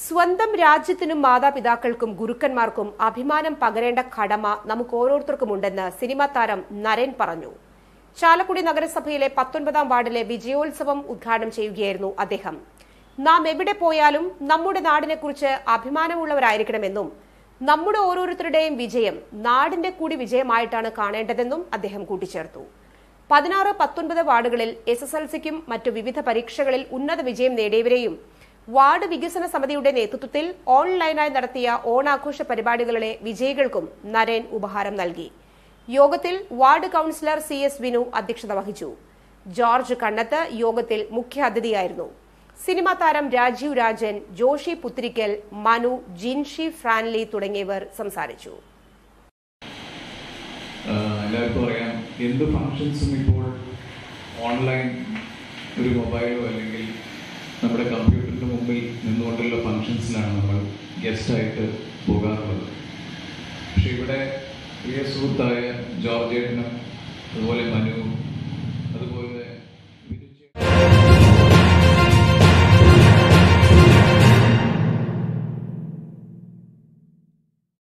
സ്വന്തം രാജ്യത്തിനും മാതാപിതാക്കൾക്കും ഗുരുക്കന്മാർക്കും അഭിമാനം പകരേണ്ട കടമ നമുക്ക് ഓരോരുത്തർക്കുമുണ്ടെന്ന് സിനിമാ താരം നരേൻ പറഞ്ഞു ചാലക്കുടി നഗരസഭയിലെ പത്തൊൻപതാം വാർഡിലെ വിജയോത്സവം ഉദ്ഘാടനം ചെയ്യുകയായിരുന്നു അദ്ദേഹം നാം എവിടെ പോയാലും നമ്മുടെ നാടിനെക്കുറിച്ച് അഭിമാനമുള്ളവരായിരിക്കണമെന്നും നമ്മുടെ ഓരോരുത്തരുടെയും വിജയം നാടിന്റെ കൂടി വിജയമായിട്ടാണ് കാണേണ്ടതെന്നും അദ്ദേഹം കൂട്ടിച്ചേർത്തു പതിനാറ് പത്തൊൻപത് വാർഡുകളിൽ എസ് എസ് എൽ സിക്കും മറ്റു വിവിധ പരീക്ഷകളിൽ ഉന്നത വിജയം നേടിയവരെയും വാർഡ് വികസന സമിതിയുടെ നേതൃത്വത്തിൽ ഓൺലൈനായി നടത്തിയ ഓണാഘോഷ പരിപാടികളിലെ വിജയികൾക്കും നരേൻ ഉപഹാരം നൽകി യോഗത്തിൽ ward councillor C S Vinu അധ്യക്ഷത വഹിച്ചു ജോർജ് കണ്ണത്ത് യോഗത്തിൽ മുഖ്യാതിഥിയായിരുന്നു സിനിമാ താരം രാജീവ് രാജൻ ജോഷി പുത്തിരിക്കൽ മനു ജിൻഷി ഫ്രാൻലി തുടങ്ങിയവർ സംസാരിച്ചു ആഹ് എല്ലാവർക്കും അറിയാം എന്ത് ഫങ്ഷൻസും ഇപ്പോൾ ഓൺലൈൻ ഒരു മൊബൈലോ അല്ലെങ്കിൽ നമ്മുടെ കമ്പ്യൂട്ടറിൻ്റെ മുമ്പിൽ നിന്നുകൊണ്ടുള്ള ഫങ്ഷൻസിലാണ് നമ്മൾ ഗസ്റ്റായിട്ട് പോകാറുള്ളത് പക്ഷെ ഇവിടെ പ്രിയ സുഹൃത്തായ ജോർജ് ഏട്ടനും അതുപോലെ മനു